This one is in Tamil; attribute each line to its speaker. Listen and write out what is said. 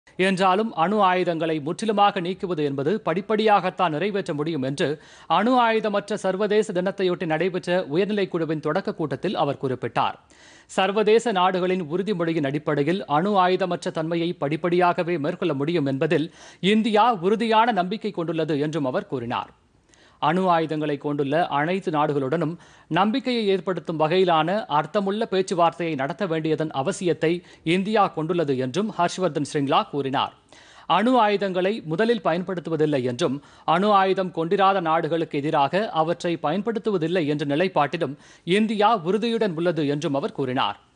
Speaker 1: என்றாலும் அணு ஆயுதங்களை முற்றிலுமாக நீக்குவது என்பது படிப்படியாகத்தான் நிறைவேற்ற முடியும் என்று அணு ஆயுதமற்ற சர்வதேச தினத்தையொட்டி நடைபெற்ற உயர்நிலைக் குழுவின் தொடக்க கூட்டத்தில் அவர் குறிப்பிட்டார் சர்வதேச நாடுகளின் உறுதிமொழியின் அடிப்படையில் அணு ஆயுதமற்ற தன்மையை படிப்படியாகவே மேற்கொள்ள முடியும் என்பதில் இந்தியா உறுதியான நம்பிக்கை கொண்டுள்ளது என்றும் அவர் கூறினார் அணு ஆயுதங்களை கொண்டுள்ள அனைத்து நாடுகளுடனும் நம்பிக்கையை ஏற்படுத்தும் வகையிலான அர்த்தமுள்ள பேச்சுவார்த்தையை நடத்த வேண்டியதன் அவசியத்தை இந்தியா கொண்டுள்ளது என்றும் ஹர்ஷ்வர்தன் ஸ்ரிங்லா கூறினார் அணு ஆயுதங்களை முதலில் பயன்படுத்துவதில்லை என்றும் அணு ஆயுதம் கொண்டிராத நாடுகளுக்கு எதிராக அவற்றை பயன்படுத்துவதில்லை என்ற நிலைப்பாட்டிலும் இந்தியா உறுதியுடன் உள்ளது என்றும் அவர் கூறினார்